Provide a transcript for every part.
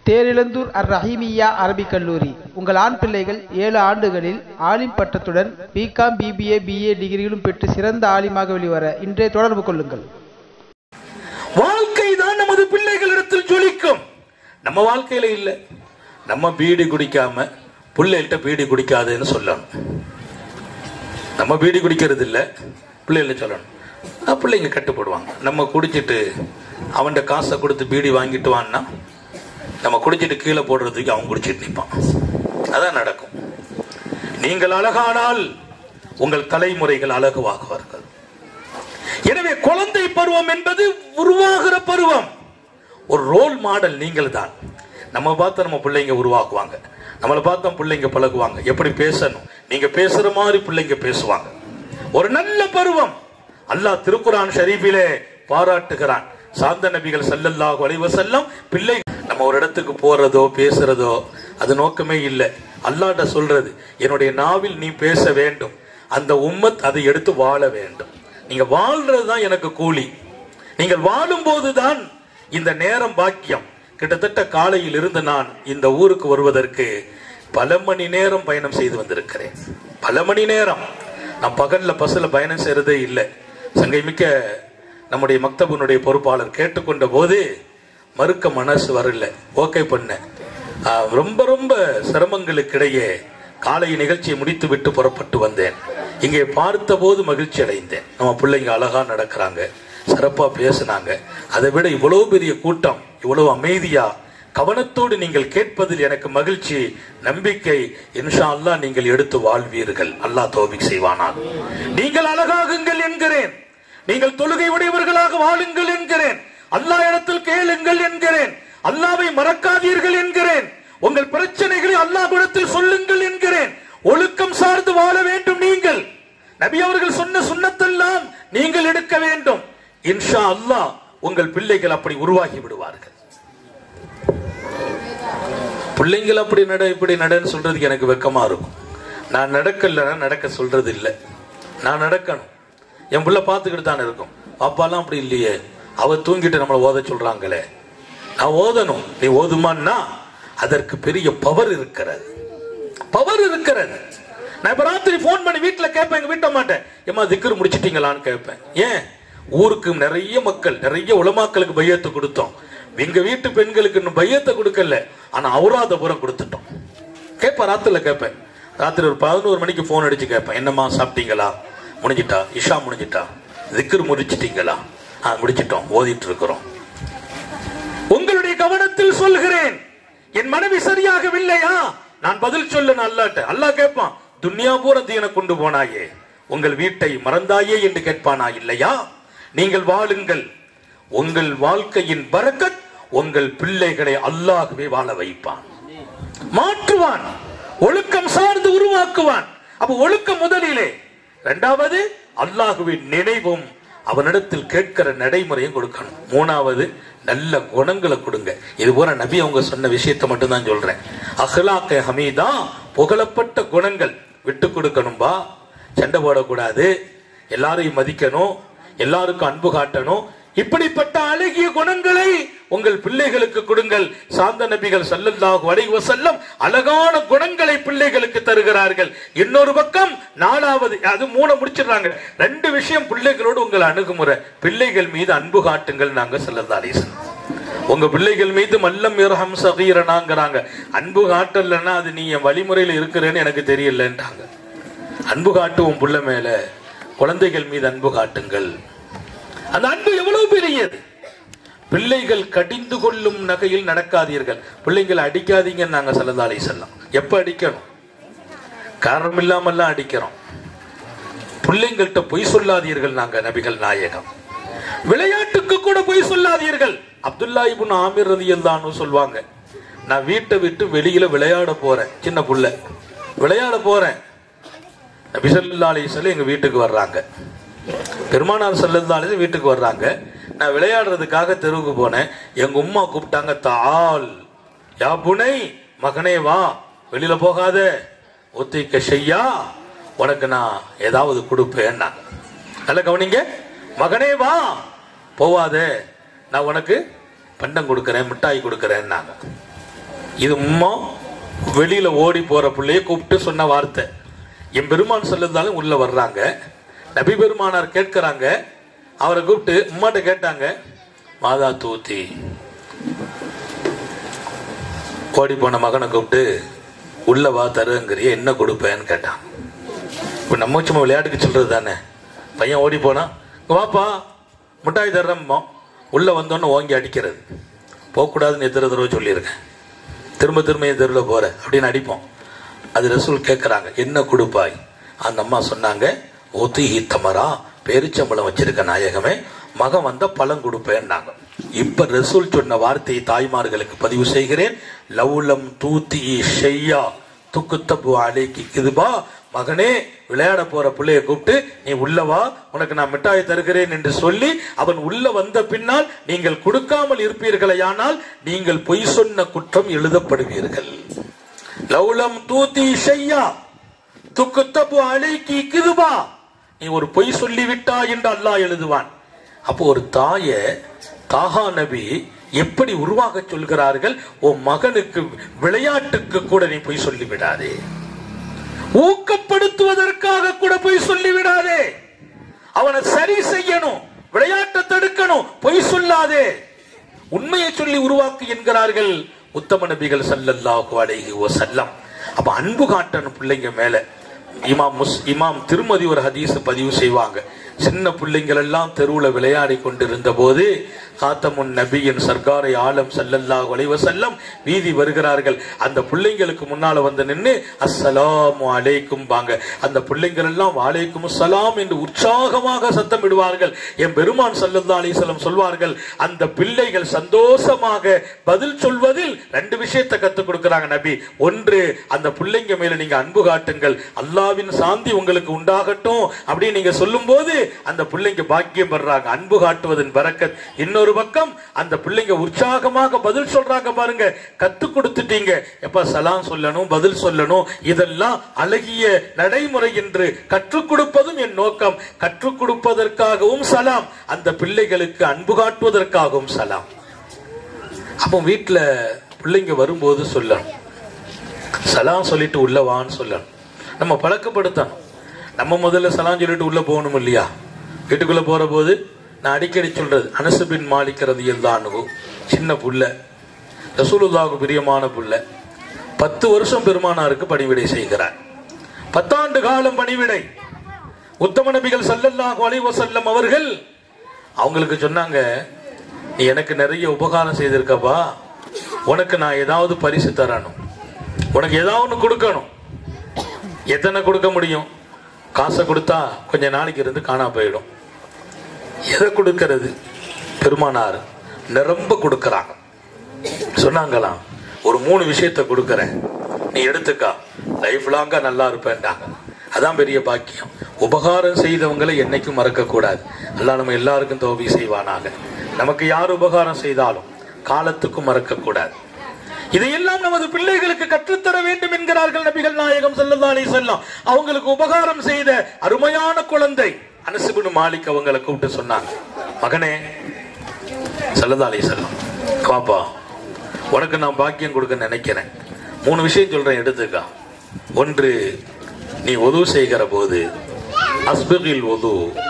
தேரிழந்தூர் அர் ரஹீமியா அரபிக் கல்லூரி உங்கள் ஆண் பிள்ளைகள் ஏழு ஆண்டுகளில் ஆலிம் பட்டத்துடன் பிகாம் பிபிஏ பிஏ டிகிரிகளும் பெற்று சிறந்த ஆலிமாக வெளிவர இன்றே தொடர்பு கொள்ளுங்கள் வாழ்க்கை தான் நமது பிள்ளைகளிடத்தில் ஜொலிக்கும் நம்ம வாழ்க்கையில இல்ல நம்ம பீடி குடிக்காம பிள்ளைகிட்ட பீடி குடிக்காதுன்னு சொல்லணும் நம்ம பீடி குடிக்கிறது இல்ல பிள்ளைகள சொல்லணும் அஹ் பிள்ளைங்க கட்டுப்படுவாங்க நம்ம குடிச்சிட்டு அவன்கிட்ட காசை கொடுத்து பீடி வாங்கிட்டு வான்னா நம்ம குடிச்சிட்டு கீழே போடுறதுக்கு அவன் குடிச்சிட்டு நிற்பான் அதான் நடக்கும் நீங்கள் அழகானால் உங்கள் தலைமுறைகள் அழகுவாகுவார்கள் எனவே குழந்தை பருவம் என்பது உருவாகிற பருவம் ஒரு ரோல் மாடல் நீங்கள் தான் நம்ம பார்த்து நம்ம பிள்ளைங்க உருவாக்குவாங்க நம்மளை பார்த்து பிள்ளைங்க பழகுவாங்க எப்படி பேசணும் நீங்க பேசுற மாதிரி பிள்ளைங்க பேசுவாங்க ஒரு நல்ல பருவம் அல்லாஹ் திருக்குரான் ஷரீஃபிலே பாராட்டுகிறான் சாந்த நபிகள் ஸல்லல்லாஹு அலைஹி வஸல்லம் பிள்ளை நம்ம ஒரு இடத்துக்கு போறதோ பேசுறதோ அது நோக்கமே இல்லை அல்லாஹ்ட்ட சொல்றது என்னுடைய நாவில் நீ பேச வேண்டும் அந்த உம்மத் அதை எடுத்து வாழ வேண்டும் நீங்க வாழ்றது தான் எனக்கு கூலி நீங்கள் வாழும் போதுதான் இந்த நேரம் பாக்கியம் கிட்டத்தட்ட காலையில் இருந்து நான் இந்த ஊருக்கு வருவதற்கு பல மணி நேரம் பயணம் செய்து வந்திருக்கிறேன் பல மணி நேரம் நான் பகல்ல பஸ்ல பயணம் செய்யறதே இல்லை சங்கை மிக்க நம்முடைய மக்தபனுடைய பொறுப்பாளர் கேட்டுக்கொண்ட போது மறுக்க மனசு வரல ஓகே பண்ணேன் ஆஹ், ரொம்ப ரொம்ப சிரமங்களுக்கிடையே காலை நிகழ்ச்சியை முடித்து விட்டு புறப்பட்டு வந்தேன் இங்கே பார்த்தபோது மகிழ்ச்சி அடைந்தேன் நம்ம பிள்ளைங்க அழகா நடக்கிறாங்க சிறப்பா பேசுனாங்க அதை விட இவ்வளவு பெரிய கூட்டம் இவ்வளவு அமைதியா கவனத்தோடு நீங்கள் கேட்பதில் எனக்கு மகிழ்ச்சி நம்பிக்கை இன்ஷா அல்லாஹ் நீங்கள் எடுத்து வாழ்வீர்கள் அல்லாஹ் தோபிக் செய்வானால் நீங்கள் அழகாகுங்கள் என்கிறேன் நீங்கள் தொழுகை உடையவர்களாக வாழுங்கள் என்கிறேன் அல்லாஹ் இடத்தில் கேளுங்கள் என்கிறேன் அல்லாவை மறக்காதீர்கள் என்கிறேன் உங்கள் பிரச்சனைகளை அல்லாஹ் இடத்தில் சொல்லுங்கள் என்கிறேன் ஒழுக்கம் சார்ந்து வாழ வேண்டும் நீங்கள் நபி அவர்கள் சொன்ன சுண்ணத்தெல்லாம் நீங்கள் எடுக்க வேண்டும் இன்ஷா அல்லாஹ் உங்கள் பிள்ளைகள் அப்படி உருவாகி விடுவார்கள் பிள்ளைங்கள் அப்படி நட இப்படி நடன்னு சொல்றதுக்கு எனக்கு வெக்கமா இருக்கும் நான் நடக்கலைன்னா நடக்க சொல்றது இல்லை நான் நடக்கணும் என் பிள்ளை பார்த்துக்கிட்டு தானே இருக்கும் அப்பாலாம் அப்படி இல்லையே அவ தூங்கிட்டு நம்மளை ஓத சொல்றாங்களே நான் ஓதணும் நீ ஓதுமான்னா அதற்கு பெரிய பவர் இருக்கிறது பவர் இருக்கிறது நான் இப்ப ராத்திரி போன் பண்ணி வீட்டுல கேட்பேன் எங்க வீட்ட மாட்டேன் ஏமா திக்கர் முடிச்சிட்டீங்களான்னு கேட்பேன் ஏன் ஊருக்கு நிறைய மக்கள் நிறைய உலமாக்களுக்கு பையத்தை கொடுத்தோம் எங்க வீட்டு பெண்களுக்கு இன்னும் பையத்தை கொடுக்கல ஆனா அவுராதபுரம் கொடுத்துட்டோம் கேட்பேன் ராத்திரில கேட்பேன் ராத்திரி ஒரு பதினோரு மணிக்கு போன் அடிச்சு கேட்பேன் என்னம்மா சாப்பிட்டீங்களா முடிஞ்சிட்டா இஷா முடிஞ்சிட்டா திக்கர் முடிச்சிட்டீங்களா ஆ முடிச்சிட்டோம் ஓதிட்டு இருக்கிறோம் உங்களுடைய கவனத்தில் சொல்கிறேன் என் மனைவி சரியாகவில்லையா நான் பதில் சொல்ல அல்லாட்ட அல்லாஹ் கேட்பான் துன்யா பூரா தீன கொண்டு போனாயே உங்கள் வீட்டை மறந்தாயே என்று கேட்பானா இல்லையா நீங்கள் வாழுங்கள் உங்கள் வாழ்க்கையின் பரக்கத் உங்கள் பிள்ளைகளை அல்லாஹ்வே வாழ வைப்பான் மாற்றுவான் ஒழுக்கம் சார்ந்து உருவாக்குவான் அப்ப ஒழுக்கம் முதலிலே இரண்டாவது அல்லாஹுவின் நினைவும் அவனிடத்தில் கேட்கிற நடைமுறையும் கொடுக்கணும் மூணாவது நல்ல குணங்களை கொடுங்க இது போல நபி அவங்க சொன்ன விஷயத்தை மட்டும் தான் சொல்றேன் அஹ்லாக்க ஹமீதா புகழப்பட்ட குணங்கள் விட்டு கொடுக்கணும்பா சண்டை போடக்கூடாது எல்லாரையும் மதிக்கணும் எல்லாருக்கும் அன்பு காட்டணும் இப்படிப்பட்ட அழகிய குணங்களை உங்கள் பிள்ளைகளுக்கு கொடுங்கள் சாந்த நபிகள் ஸல்லல்லாஹு அலைஹி வஸல்லம் அழகான குணங்களை பிள்ளைகளுக்கு தருகிறார்கள் இன்னொரு பக்கம் நாலாவது அது மூணு முடிச்சிடுறாங்க ரெண்டு விஷயம் பிள்ளைகளோடு உங்கள் அணுகுமுறை பிள்ளைகள் மீது அன்பு காட்டுங்கள் நாங்க ஸல்லல்லாஹு அலைஹி வஸல்லம் உங்க பிள்ளைகள் மீது மல்லம் இரஹம் சகீரனாங்கிறாங்க அன்பு காட்டலன்னா அது நீ என் வழிமுறையில இருக்கிறேன்னு எனக்கு தெரியலன்றாங்க அன்பு காட்டுவோம் புள்ள மேல குழந்தைகள் மீது அன்பு காட்டுங்கள் அந்த அன்பு எவ்வளவு பெரியது பிள்ளைகள் கடிந்து கொள்ளும் நகையில் நடக்காதீர்கள் பிள்ளைங்களை அடிக்காதீங்கன்னு நாங்க சல்லதாலை செல்லம் எப்ப அடிக்கணும் காரணம் இல்லாமல்லாம் அடிக்கிறோம் பிள்ளைங்கள்ட்ட பொய் சொல்லாதீர்கள் நாங்க நபிகள் நாயகம் விளையாட்டுக்கு கூட பொய் சொல்லாதீர்கள் அப்துல்லா இப்னு ஆமிர் ரலியல்லாஹு சொல்வாங்க நான் வீட்டை விட்டு வெளியில விளையாட போறேன் சின்ன புள்ள விளையாட போறேன் நபி ஸல்லல்லாஹு அலைஹி வஸல்லம் எங்க வீட்டுக்கு வர்றாங்க பெருமானார் ஸல்லல்லாஹு அலைஹி வஸல்லம் வீட்டுக்கு வர்றாங்க நான் விளையாடுறதுக்காக தெருவுக்கு போனேன் எங்க உம்மா கூப்பிட்டாங்க தால் யா புனை மகனே வா வெளியில போகாத ஒத்திக்க செய்யா உனக்கு நான் ஏதாவது கொடுப்பேன்னா நல்ல கவனிங்க மகனே வா போவாத நான் உனக்கு பண்டம் கொடுக்கறேன் மிட்டாய் கொடுக்கறேன்னாங்க இது உம்மா வெளியில ஓடி போற பிள்ளைய கூப்பிட்டு சொன்ன வார்த்தை என் பெருமான் சொல்லிருந்தாலும் உள்ள வர்றாங்க நபி பெருமானார் கேட்கிறாங்க அவரை கூப்பிட்டு உம்மாட்ட கேட்டாங்க மாதா தூத்தி ஓடி போன மகனை கூப்பிட்டு உள்ள வா தருங்கிறிய என்ன கொடுப்பேன்னு கேட்டான் இப்போ நம்ம சும்மா விளையாட்டுக்கு சொல்றது தானே பையன் ஓடி போனா "இங்க வாப்பா மிட்டாய் தர்றோம் உள்ள வந்தோன்னு ஓங்கி அடிக்கிறது போகக்கூடாதுன்னு எத்தனை தடவை சொல்லியிருக்கேன் திரும்ப திரும்ப என் தெருவில் போற அப்படின்னு அடிப்போம் அது ரசூல் கேட்குறாங்க என்ன கொடுப்பாய் அந்த அம்மா சொன்னாங்க ஒத்தி தமரா பேரிச்சம்பளம் வச்சிருக்க நாயகமே மகன் வந்த பழம் கொடுப்பேன்னாங்க இப்ப ரசூல் சொன்ன வார்த்தையை தாய்மார்களுக்கு பதிவு செய்கிறேன் லவுலம் தூத்தி ஷெய்யா துக்குத்தபு அலைக்கு இதுபா மகனே விளையாட போற பிள்ளைய கூப்பிட்டு நீ உள்ள வா உனக்கு நான் மிட்டாய் தருகிறேன் என்று சொல்லி அவன் உள்ள வந்த பின்னால் நீங்கள் கொடுக்காமல் இருப்பீர்களேயானால் நீங்கள் பொய் சொன்ன குற்றம் எழுதப்படுவீர்கள் லவுலம் தூத்தி ஷையா துக்குத்தபு அலைக்கு கிதுபா நீ ஒரு பொய் சொல்லிவிட்டா என்று அல்லாஹ் எழுதுவான் அப்போ ஒரு தாய தாகா நபி எப்படி உருவாக சொல்கிறார்கள் உன் மகனுக்கு விளையாட்டுக்கு கூட நீ பொய் சொல்லிவிடாதே ஊக்கப்படுத்துவதற்காக கூட பொய் சொல்லிவிடாதே அவனை சரி செய்யணும் விளையாட்டை தடுக்கணும் பொய் சொல்லாதே உண்மையை சொல்லி உருவாக்கு என்கிறார்கள் உத்தம நபிகள் ஸல்லல்லாஹு அலைஹி வஸல்லம் அப்ப அன்பு காட்டணும் பிள்ளைங்க மேல இமாம் முஸ் இமாம் திருமதி ஒரு ஹதீஸ் பதிவு செய்வாங்க சின்ன பிள்ளைங்கள் எல்லாம் தெருவுல விளையாடி கொண்டிருந்த போது காத்தமுன் நபியின் சர்க்காரை ஆலம் ஸல்லல்லாஹு அலைஹி வஸல்லம் வீதி வருகிறார்கள் அந்த பிள்ளைங்களுக்கு முன்னால வந்து நின்னு அஸ்ஸலாமு அலைக்கும் பாங்க அந்த பிள்ளைங்கள் எல்லாம் வாலைக்கும் சலாம் என்று உற்சாகமாக சத்தமிடுவார்கள் என் பெருமான் ஸல்லல்லாஹு அலைஹி வஸல்லம் சொல்வார்கள் அந்த பிள்ளைகள் சந்தோஷமாக பதில் சொல்வதில் ரெண்டு விஷயத்தை கத்துக் கொடுக்கறாங்க நபி ஒன்று அந்த பிள்ளைங்க மேல நீங்க அன்பு காட்டுங்கள் அல்லாவின் சாந்தி உங்களுக்கு உண்டாகட்டும் அப்படின்னு நீங்க சொல்லும்போது அந்த பிள்ளைங்க பாக்கியம் பெறாங்க அன்பு காட்டுவதன் பரக்கத் இன்னொரு பக்கம் அந்த பிள்ளைங்க உற்சாகமாக பதில் சொல்றாங்க பாருங்க கத்து கொடுத்துட்டீங்க எப்ப சலாம் சொல்லணும் பதில் சொல்லணும் இதெல்லாம் அழகிய நடைமுறை என்று கற்றுக் கொடுப்பதும் என் நோக்கம் கற்றுக் கொடுப்பதற்காகவும் சலாம் அந்த பிள்ளைகளுக்கு அன்பு காட்டுவதற்காகவும் சலாம் அப்போ வீட்டுல பிள்ளைங்க வரும்போது சொல்லணும் சலாம் சொல்லிட்டு உள்ள வான்னு சொல்லணும் நம்ம பழக்கப்படுத்தணும் நம்ம முதல்ல சலாம் சொல்லிட்டு உள்ள போகணும் இல்லையா வீட்டுக்குள்ள போற போது நான் அடிக்கடி சொல்றது அனசு பின் மாலிக்கிறது எல்லானு சின்ன புள்ள ரசூலுல்லாவுக்கு பிரியமான புள்ள பத்து வருஷம் பெருமானாருக்கு பணிவிடை செய்கிறார் பத்தாண்டு காலம் பணிவிடை உத்தம நபிகள் ஸல்லல்லாஹு அலைஹி வஸல்லம் அவர்கள் அவங்களுக்கு சொன்னாங்க நீ எனக்கு நிறைய உபகாரம் செய்திருக்கப்பா உனக்கு நான் ஏதாவது பரிசு தரணும் உனக்கு ஏதாவது ஒன்று கொடுக்கணும் எத்தனை கொடுக்க முடியும் காசை கொடுத்தா கொஞ்ச நாளைக்கு இருந்து காணா போயிடும் எதை கொடுக்கிறது பெருமானார் நிரம்ப கொடுக்கறாங்க சொன்னாங்களாம் ஒரு மூணு விஷயத்தை கொடுக்கறேன் நீ எடுத்துக்கா லைஃப் லாங்கா நல்லா இருப்பேன்டாங்க அதான் பெரிய பாக்கியம் உபகாரம் செய்தவங்களை என்னைக்கும் மறக்க கூடாது அல்லாஹ் நம்ம எல்லாருக்கும் தோல்வி செய்வானாக நமக்கு யார் உபகாரம் செய்தாலும் காலத்துக்கும் மறக்க கூடாது இதையெல்லாம் நமது பிள்ளைகளுக்கு கற்றுத்தர வேண்டும் என்கிறார்கள் நபிகள் நாயகம் ஸல்லல்லாஹு அலைஹி வஸல்லம் அவங்களுக்கு உபகாரம் செய்த அருமையான குழந்தை அனசுபின் மாலிக் அவங்களை கூப்பிட்டு சொன்னாங்க மகனே ஸல்லல்லாஹு அலைஹி வஸல்லம் பாப்பா உனக்கு நான் பாக்கியம் கொடுக்க நினைக்கிறேன் மூணு விஷயம் சொல்றேன் எடுத்துக்கா ஒன்று நீ ஒது செய்கிற போது அஸ்பிகில் ஒது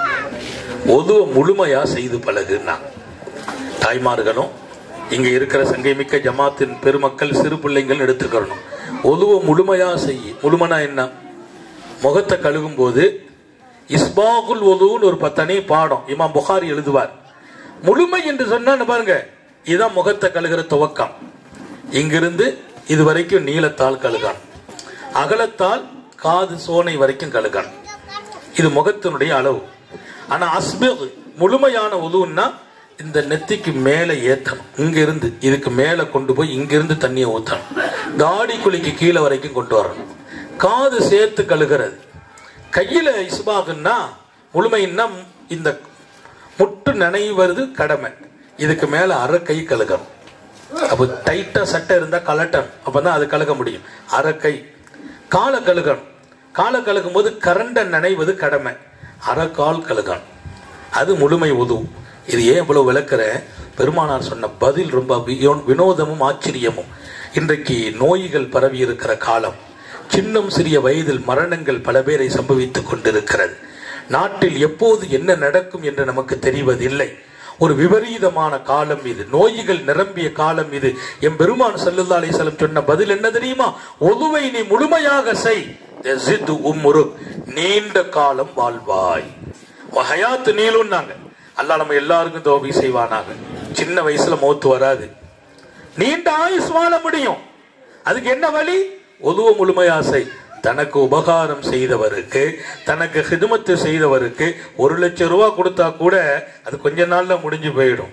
ஒது முழுமையா செய்து பழகுன்னா தாய்மார்களும் இங்க இருக்கிற சங்கைமிக்க ஜமாத்தின் பெருமக்கள் சிறு பிள்ளைங்கள் எடுத்துக்கிறணும் ஒதுவ முழுமையா செய்ய முழுமனா என்ன முகத்தை கழுகும் போது இஸ்பாகுல் ஒதுன்னு ஒரு பத்தனி பாடம் இமாம் புகாரி எழுதுவார் முழுமை என்று சொன்னா பாருங்க இதுதான் முகத்தை கழுகிற துவக்கம் இங்கிருந்து இது வரைக்கும் நீளத்தால் கழுகான் அகலத்தால் காது சோனை வரைக்கும் கழுகான் இது முகத்தினுடைய அளவு ஆனா அஸ்பிக் முழுமையான உதுன்னா இந்த நெத்திக்கு மேல ஏத்தணும் இங்க இருந்து இதுக்கு மேல கொண்டு போய் இங்க இருந்து தண்ணியை ஊத்தணும் தாடி குழிக்கு கீழே வரைக்கும் கொண்டு வரணும் காது சேர்த்து கழுகிறது கையில இஸ்பாகுன்னா முழுமைன்னா இந்த முட்டு நனைவது கடமை இதுக்கு மேல அரை கை கழுகணும் அப்போ டைட்டா சட்டை இருந்தா கலட்டணும் அப்பதான் அது கழுக முடியும் அரை கை காலை கழுகணும் காலை கழுகும் போது கரண்ட நனைவது கடமை அரை கால் கழுகணும் அது முழுமை உதவும் இது ஏன் இவ்வளவு விளக்குற பெருமானார் சொன்ன பதில் ரொம்ப வியோ- வினோதமும் ஆச்சரியமும் இன்றைக்கு நோய்கள் பரவி இருக்கிற காலம் சின்னம் சிறிய வயதில் மரணங்கள் பல பேரை சம்பவித்துக் கொண்டிருக்கிறது நாட்டில் எப்போது என்ன நடக்கும் என்று நமக்கு தெரிவதில்லை ஒரு விபரீதமான காலம் இது நோய்கள் நிரம்பிய காலம் இது எம் பெருமான் சல்லல்லா அலிசலம் சொன்ன பதில் என்ன தெரியுமா ஒதுவை நீ முழுமையாக செய் தஸிது உம்முருக். நீண்ட காலம் வாழ்வாய் ஹயாத்து நீளும்னாங்க அல்லாஹ் நம்ம எல்லாருக்கும் தோபி செய்வானாங்க சின்ன வயசுல மௌத்து வராது நீண்ட ஆயுஸ் வாழ முடியும் அதுக்கு என்ன வழி ஒதுவ முழுமையாசை தனக்கு உபகாரம் செய்தவருக்கு தனக்கு ஹிதுமத்து செய்தவருக்கு ஒரு லட்சம் ரூபாய் கொடுத்தா கூட அது கொஞ்ச நாள்ல முடிஞ்சு போயிடும்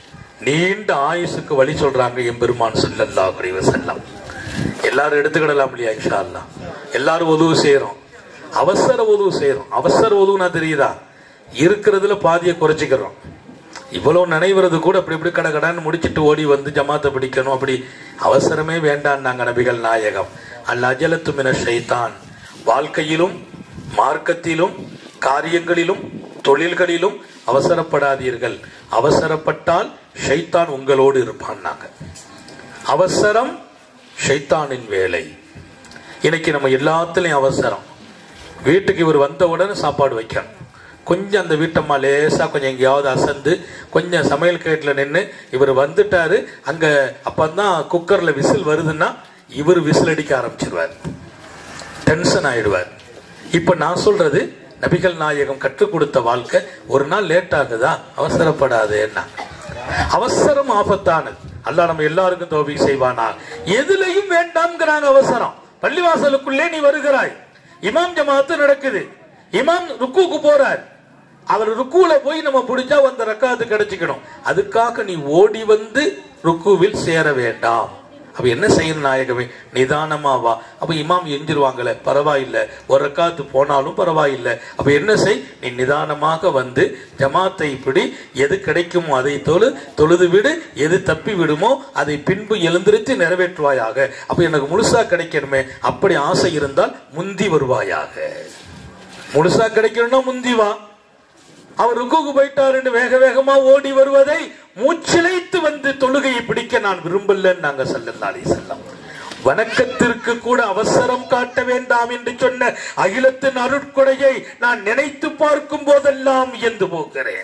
நீண்ட ஆயுசுக்கு வழி சொல்றாங்க எம்பெருமான் ஸல்லல்லாஹு அலைஹி வஸல்லம் எல்லாரும் எடுத்துக்கிடலாம் இல்லையா இன்ஷா அல்லாஹ் எல்லாரும் உதவு செய்யறோம் அவசர உதவு செய்யறோம் அவசர உதவுனா தெரியுதா இருக்கிறதுல பாதியை குறைச்சிக்கிறோம் இவ்வளவு நினைவுறது கூட அப்படி இப்படி கட கடன்னு முடிச்சிட்டு ஓடி வந்து ஜமாத்தை பிடிக்கணும் அப்படி அவசரமே வேண்டாம் நாங்க நபிகள் நாயகம் அல் அஜலத்து மின ஷைத்தான் வாழ்க்கையிலும் மார்க்கத்திலும் காரியங்களிலும் தொழில்களிலும் அவசரப்படாதீர்கள் அவசரப்பட்டால் ஷைத்தான் உங்களோடு இருப்பான் நாங்க அவசரம் ஷைத்தானின் வேலை இன்னைக்கு நம்ம எல்லாத்துலயும் அவசரம் வீட்டுக்கு இவர் வந்த உடனே சாப்பாடு வைக்கணும் கொஞ்சம் அந்த வீட்டம்மா லேசா கொஞ்சம் எங்கேயாவது அசந்து கொஞ்சம் சமையல் கேட்டில் நின்று இவர் வந்துட்டாரு அங்க அப்பதான் குக்கர்ல விசில் வருதுன்னா இவர் விசில் அடிக்க ஆரம்பிச்சிருவார் டென்ஷன் ஆயிடுவார் இப்ப நான் சொல்றது நபிகள் நாயகம் கற்றுக் கொடுத்த வாழ்க்கை ஒரு நாள் லேட் ஆகுதா அவசரப்படாது என்ன அவசரம் ஆபத்தானது அல்லாஹ் நம்ம எல்லாருக்கும் தோபி செய்வானா எதுலையும் வேண்டாம்ங்கிறாங்க அவசரம் பள்ளிவாசலுக்குள்ளே நீ வருகிறாய் இமாம் ஜமாத்து நடக்குது இமாம் ருக்குக்கு போறார் அவர் ருக்குல போய் நம்ம பிடிச்சா அந்த ரக்காத்து கிடைச்சிக்கணும் அதுக்காக நீ ஓடி வந்து ருக்குவில் சேர வேண்டாம் அப்ப என்ன செய்யணும் நாயகமே நிதானமா வா அப்ப இமாம் எஞ்சிருவாங்களே பரவாயில்ல ஒரு ரக்காத்து போனாலும் பரவாயில்லை அப்ப என்ன செய் நீ நிதானமாக வந்து ஜமாத்தை பிடி எது கிடைக்குமோ அதை தொழு தொழுது விடு எது தப்பி விடுமோ அதை பின்பு எழுந்திருத்து நிறைவேற்றுவாயாக அப்ப எனக்கு முழுசா கிடைக்கணுமே அப்படி ஆசை இருந்தால் முந்தி வருவாயாக முழுசா கிடைக்கணும்னா முந்தி வா அவர் ருக்குக்கு போயிட்டாருன்னு வேக வேகமா ஓடி வருவதை மூச்சிலைத்து வந்து தொழுகையை பிடிக்க நான் விரும்பலன்னு நாங்க சல்லல்லாலே செல்லம் வணக்கத்திற்கு கூட அவசரம் காட்ட வேண்டாம் என்று சொன்ன அகிலத்தின் அருட்கொடையை நான் நினைத்து பார்க்கும் போதெல்லாம் என்று போகிறேன்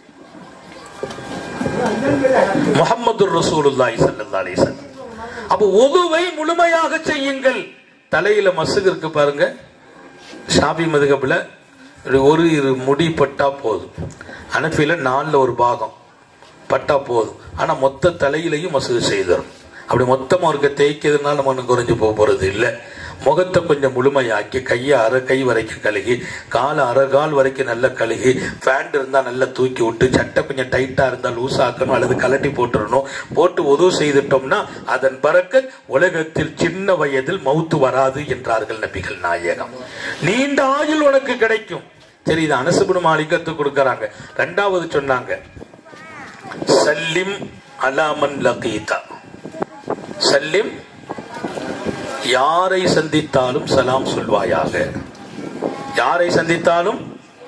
முகமது ரசூலுல்லாஹி ஸல்லல்லாஹு அலைஹி வஸல்லம் அப்ப ஒதுவை முழுமையாக செய்யுங்கள் தலையில மசுகு இருக்கு பாருங்க ஷாபி மதுகப்புல ஒரு இரு முடி பட்டா போதும் அனஃபில நாலுல ஒரு பாகம் பட்டா போதும் ஆனா மொத்த தலையிலையும் மசுகு செய்தரும் அப்படி மொத்தமா இருக்க தேய்க்கிறதுனால நம்ம ஒண்ணும் குறைஞ்சு போக போறது இல்லை முகத்தை கொஞ்சம் முழுமையாக்கி கையை அரை கை வரைக்கும் கழுகி காலை அரை கால் வரைக்கும் நல்லா கழுகி ஃபேண்ட் இருந்தா நல்லா தூக்கி விட்டு சட்டை கொஞ்சம் டைட்டா இருந்தா லூஸ் ஆக்கணும் அல்லது கலட்டி போட்டுறணும் போட்டு உதவு செய்துட்டோம்னா அதன் பறக்க உலகத்தில் சின்ன வயதில் மௌத்து வராது என்றார்கள் நபிகள் நாயகம் நீண்ட ஆயுள் உனக்கு கிடைக்கும் சரி இது அனசுபுடு மாளிகத்து கொடுக்கறாங்க ரெண்டாவது சொன்னாங்க சல்லிம் அலாமன் லகீதா சல்லிம் யாரை சந்தித்தாலும் சலாம் சொல்வாயாக யாரை சந்தித்தாலும்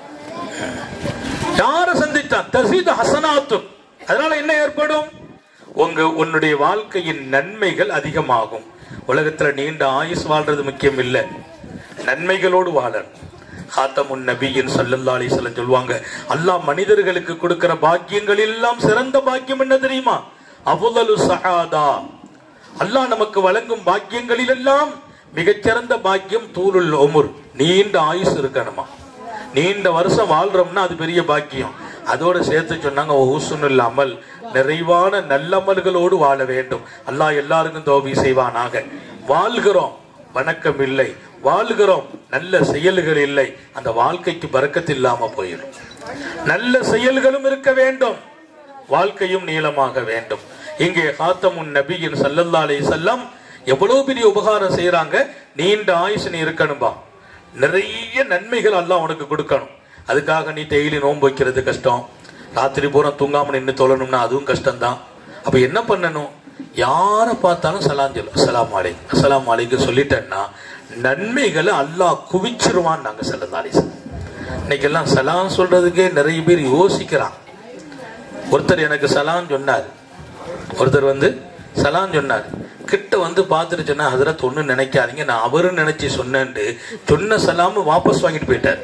யாரை சந்தித்தான் தசீத் ஹசனாத்து அதனால என்ன ஏற்படும் உங்க உன்னுடைய வாழ்க்கையின் நன்மைகள் அதிகமாகும் உலகத்துல நீண்ட ஆயுஸ் வாழ்றது முக்கியம் இல்ல நன்மைகளோடு வாழணும் ஹாத்தமுன் நபியின் சல்லல்லா அலிஸ்லாம் சொல்லுவாங்க அல்லாஹ் மனிதர்களுக்கு கொடுக்கிற பாக்கியங்கள் எல்லாம் சிறந்த பாக்கியம் என்ன தெரியுமா அவுதலு சஹாதா அல்லாஹ் நமக்கு வழங்கும் பாக்கியங்களில் எல்லாம் மிகச்சிறந்த பாக்கியம் தூருல் ஒமுர் நீண்ட ஆயுசு இருக்கணுமா நீண்ட வருஷம் வாழ்றோம்னா அது பெரிய பாக்கியம் அதோட சேர்த்து சொன்னாங்க ஊசுனுல் அமல் நிறைவான நல்லமல்களோடு வாழ வேண்டும் அல்லாஹ் எல்லாருக்கும் தோபி செய்வானாக வாழ்கிறோம் வணக்கம் இல்லை வாழ்கிறோம் நல்ல செயல்கள் இல்லை அந்த வாழ்க்கைக்கு பறக்கத்து இல்லாம போயிடும் நல்ல செயல்களும் இருக்க வேண்டும் வாழ்க்கையும் நீளமாக வேண்டும் இங்கே ஹாத்தமுன் நபியின் சல்லல்லா அலைஹி செல்லம் எவ்வளவு பெரிய உபகாரம் செய்யறாங்க நீண்ட ஆயுசு நீ இருக்கணும்பா நிறைய நன்மைகள் அல்லாஹ் உனக்கு கொடுக்கணும் அதுக்காக நீ டெய்லி நோன்பு வைக்கிறது கஷ்டம் ராத்திரி பூரா தூங்காம நின்று தொழணும்னா அதுவும் கஷ்டம்தான் அப்ப என்ன பண்ணணும் யாரை பார்த்தாலும் சலாம் சொல்லு அஸ்ஸலாமு அலைக்கும் அஸ்ஸலாமு அலைக்கும் சொல்லிட்டேன்னா நன்மைகளை அல்லாஹ் குவிச்சிருவான் நாங்க செல்லந்தாலே இன்னைக்கெல்லாம் சலாம் சொல்றதுக்கே நிறைய பேர் யோசிக்கிறான் ஒருத்தர் எனக்கு சலாம் சொன்னார் ஒருத்தர் வந்து சலாம் சொன்னார் கிட்ட வந்து பார்த்துட்டு சொன்னா ஹசரத் ஒண்ணு நினைக்காதீங்க நான் அவரும் நினைச்சு சொன்னேன்ட்டு சொன்ன சலாம வாபஸ் வாங்கிட்டு போயிட்டார்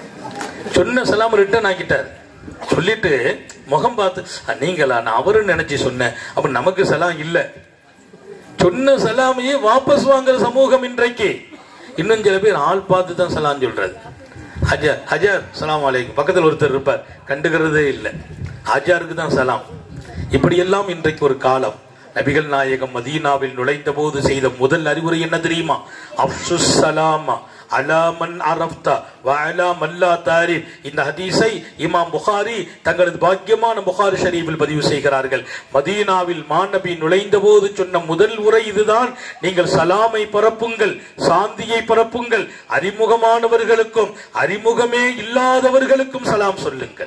சொன்ன சலாம் ரிட்டர்ன் ஆக்கிட்டார் சொல்லிட்டு முகம் பார்த்து "அ, நீங்களா நான் அவரும் நினைச்சு சொன்னேன் அப்ப நமக்கு சலாம் இல்ல சொன்ன சலாமையே வாபஸ் வாங்குற சமூகம் இன்றைக்கு இன்னும் சில பேர் ஆள் பார்த்து தான் சலாம் சொல்றது ஹஜர் ஹஜர் சலாம் அலைக்கும் பக்கத்தில் ஒருத்தர் இருப்பார் கண்டுக்கிறதே இல்லை ஹஜாருக்கு தான் சலாம் இப்படி எல்லாம் இன்றைக்கு ஒரு காலம் நபிகள் நாயகம் மதீனாவில் நுழைந்த போது செய்த முதல் அறிவுரை என்ன தெரியுமா அப்சுஸ் சலாமா அலாமன் அரப்தா வஅலா மல்லா தாரிஃப் இந்த ஹதீஸை இமாம் புகாரி தங்களது பாக்கியமான புகாரி ஷரீஃபில் பதிவு செய்கிறார்கள் மதீனாவில் மாநபி நுழைந்த போது சொன்ன முதல் உரை இதுதான் நீங்கள் சலாமை பரப்புங்கள் சாந்தியை பரப்புங்கள் அறிமுகமானவர்களுக்கும் அறிமுகமே இல்லாதவர்களுக்கும் சலாம் சொல்லுங்கள்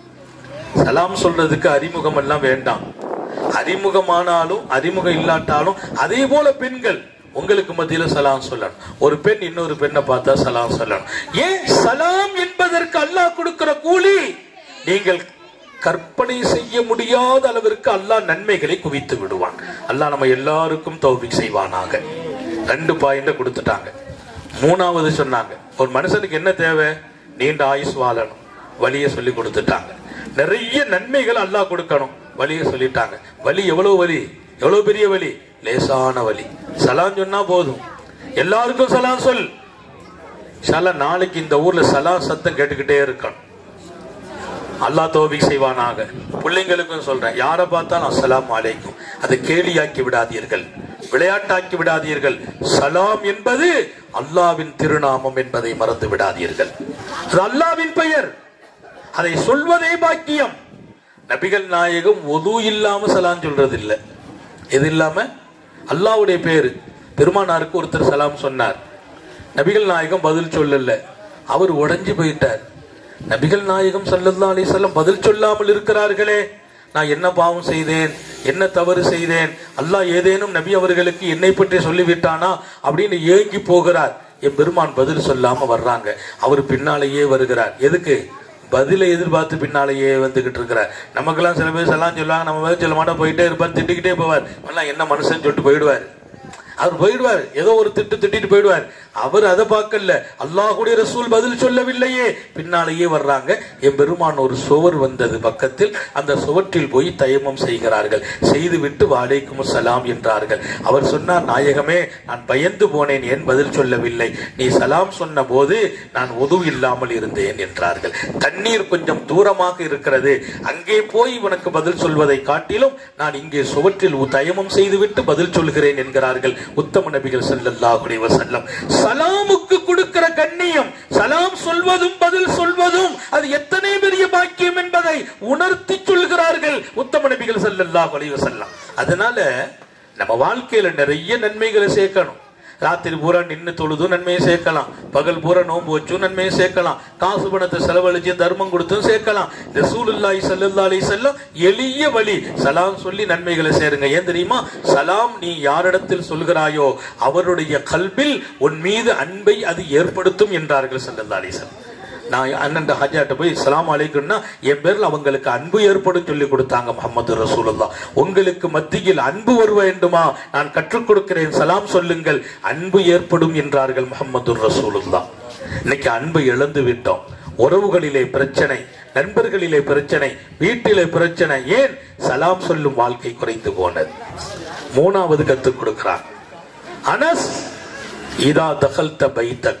சலாம் சொல்றதுக்கு அறிமுகம் எல்லாம் வேண்டாம் அறிமுகமானாலும் அறிமுகம் இல்லாட்டாலும் அதே போல பெண்கள் உங்களுக்கு மத்தியில சலாம் சொல்லணும் ஒரு பெண் இன்னொரு பெண்ணை பார்த்தா சலாம் சொல்லணும் ஏன் சலாம் என்பதற்கு அல்லாஹ் கொடுக்கிற கூலி நீங்கள் கற்பனை செய்ய முடியாத அளவிற்கு அல்லாஹ் நன்மைகளை குவித்து விடுவான் அல்லாஹ் நம்ம எல்லாருக்கும் தௌபிக் செய்வானாக ரெண்டு பாயிண்ட கொடுத்துட்டாங்க மூணாவது சொன்னாங்க ஒரு மனுஷனுக்கு என்ன தேவை நீண்ட ஆயுஸ் வாழணும் வழியை சொல்லி கொடுத்துட்டாங்க நிறைய நன்மைகள் அல்லாஹ் கொடுக்கணும் வழியை சொல்லிட்டாங்க வழி எவ்வளவு வழி எவ்வளவு பெரிய வழி லேசான வழி சலான் சொன்னா போதும் எல்லாருக்கும் சலான் சொல் ஷாலா நாளைக்கு இந்த ஊர்ல சலான் சத்தம் கேட்டுக்கிட்டே இருக்கணும் அல்லாஹ் தோபிக் செய்வானாக பிள்ளைங்களுக்கும் சொல்றேன் யாரை பார்த்தாலும் அஸ்ஸலாமு அலைக்கும் அதை கேலியாக்கி விடாதீர்கள் விளையாட்டாக்கி விடாதீர்கள் சலாம் என்பது அல்லாவின் திருநாமம் என்பதை மறந்து விடாதீர்கள் அது அல்லாவின் பெயர் அதை சொல்வதே பாக்கியம் நபிகள் நாயகம் ஒது இல்லாம சலாம் சொல்றது இல்ல எது இல்லாம அல்லாவுடைய பேரு பெருமானாருக்கு ஒருத்தர் சலாம் சொன்னார் நபிகள் நாயகம் பதில் சொல்லல அவர் உடைஞ்சு போயிட்டார் நபிகள் நாயகம் ஸல்லல்லாஹு அலைஹி வஸல்லம் பதில் சொல்லாமல் இருக்கிறார்களே நான் என்ன பாவம் செய்தேன் என்ன தவறு செய்தேன் அல்லாஹ் ஏதேனும் நபி அவர்களுக்கு என்னை பற்றி சொல்லிவிட்டானா அப்படின்னு ஏங்கி போகிறார் என் பெருமான் பதில் சொல்லாம வர்றாங்க அவர் பின்னாலேயே வருகிறார் எதுக்கு பதிலை எதிர்பார்த்து பின்னாலேயே வந்துகிட்டு இருக்கிறார் நமக்கெல்லாம் சில பேர் எல்லாம் சொல்லுவாங்க நம்ம பதில் சொல்ல மாட்டோம் போயிட்டே இருப்பார் திட்டிக்கிட்டே போவார் எல்லாம் என்ன மனுஷன் சொல்லிட்டு போயிடுவார் அவர் போயிடுவார் ஏதோ ஒரு திட்டு திட்டிட்டு போயிடுவார் அவர் அதை பார்க்கல அல்லாஹ்வுடைய ரசூல் பதில் சொல்லவில்லையே பின்னாலேயே வர்றாங்க என் பெருமான் ஒரு சுவர் வந்தது பக்கத்தில் அந்த சுவற்றில் போய் தயமம் செய்கிறார்கள் செய்துவிட்டு வாழைக்கும் சலாம் என்றார்கள் அவர் சொன்னார் நாயகமே நான் பயந்து போனேன் ஏன் பதில் சொல்லவில்லை நீ சலாம் சொன்ன போது நான் உது இல்லாமல் இருந்தேன் என்றார்கள் தண்ணீர் கொஞ்சம் தூரமாக இருக்கிறது அங்கே போய் உனக்கு பதில் சொல்வதை காட்டிலும் நான் இங்கே சுவற்றில் தயமம் செய்துவிட்டு பதில் சொல்கிறேன் என்கிறார்கள் உத்தம நபிகள் ஸல்லல்லாஹு அலைஹி வஸல்லம் சலாமுக்கு கொடுக்கிற கண்ணியம் சலாம் சொல்வதும் பதில் சொல்வதும் அது எத்தனை பெரிய பாக்கியம் என்பதை உணர்த்தி சொல்கிறார்கள் உத்தம நபிகள் ஸல்லல்லாஹு அலைஹி வஸல்லம் அதனால நம்ம வாழ்க்கையில நிறைய நன்மைகளை சேர்க்கணும் ராத்திரி பூரா நின்னு தொழுதும் நன்மையை சேர்க்கலாம் பகல் பூரா நோன்பு வச்சும் நன்மையை சேர்க்கலாம் காசு பணத்தை செலவழிச்சு தர்மம் கொடுத்தும் சேர்க்கலாம் இந்த சூலுல்லாஹி ஸல்லல்லாஹு அலைஹி வஸல்லம் எளிய வழி சலாம் சொல்லி நன்மைகளை சேருங்க ஏன் தெரியுமா சலாம் நீ யாரிடத்தில் சொல்கிறாயோ அவருடைய கல்பில் உன் மீது அன்பை அது ஏற்படுத்தும் என்றார்கள் ஸல்லல்லாஹு அலைஹி வஸல்லம் நான் அண்ணன் ஹஜாட்ட போய் சலாம் அலைக்கும்னா என் பேர்ல அவங்களுக்கு அன்பு ஏற்படும் சொல்லி கொடுத்தாங்க முகமது ரசூலுல்லா உங்களுக்கு மத்தியில் அன்பு வர வேண்டுமா நான் கற்றுக் கொடுக்கிறேன் சலாம் சொல்லுங்கள் அன்பு ஏற்படும் என்றார்கள் முகமது ரசூலுல்லா இன்னைக்கு அன்பை இழந்து விட்டோம் உறவுகளிலே பிரச்சனை நண்பர்களிலே பிரச்சனை வீட்டிலே பிரச்சனை ஏன் சலாம் சொல்லும் வாழ்க்கை குறைந்து போனது மூணாவது கத்துக் கொடுக்கிறான் அனஸ் இதா தகல்த பைத்தக்